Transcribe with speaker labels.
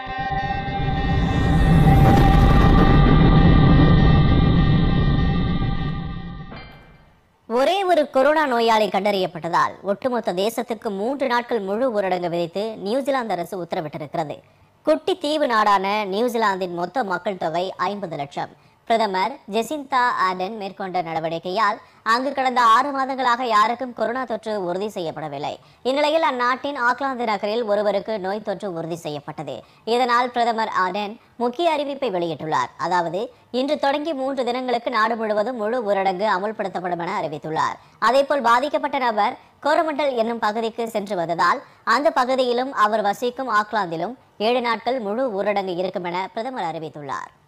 Speaker 1: ஒரே ஒரு கொரோனா நோயாளி கண்டறியப்பட்டதால் ஒட்டுமொத்த தேசத்திற்கு மூன்று நாட்கள் முழு ஊரடங்கு விதித்து நியூசிலாந்து அரசு உத்தரவிட்டிருக்கிறது குட்டி தீவு நாடான நியூசிலாந்தின் மொத்த மக்கள் தொகை ஐம்பது லட்சம் பிரதமர் ஜெசிந்தா ஆர்டன் மேற்கொண்ட நடவடிக்கையால் அங்கு கடந்த ஆறு மாதங்களாக யாருக்கும் கொரோனா தொற்று உறுதி செய்யப்படவில்லை இந்நிலையில் அந்நாட்டின் ஆக்லாந்து நகரில் ஒருவருக்கு நோய் தொற்று உறுதி செய்யப்பட்டது இதனால் பிரதமர் ஆர்டன் முக்கிய அறிவிப்பை வெளியிட்டுள்ளார் அதாவது இன்று தொடங்கி மூன்று தினங்களுக்கு நாடு முழுவதும் முழு ஊரடங்கு அமுல்படுத்தப்படும் என அறிவித்துள்ளார் அதேபோல் பாதிக்கப்பட்ட நபர் கோரமண்டல் என்னும் பகுதிக்கு சென்று வந்ததால் அந்த பகுதியிலும் அவர் வசிக்கும் ஆக்லாந்திலும் ஏழு நாட்கள் முழு ஊரடங்கு இருக்கும் என பிரதமர் அறிவித்துள்ளார்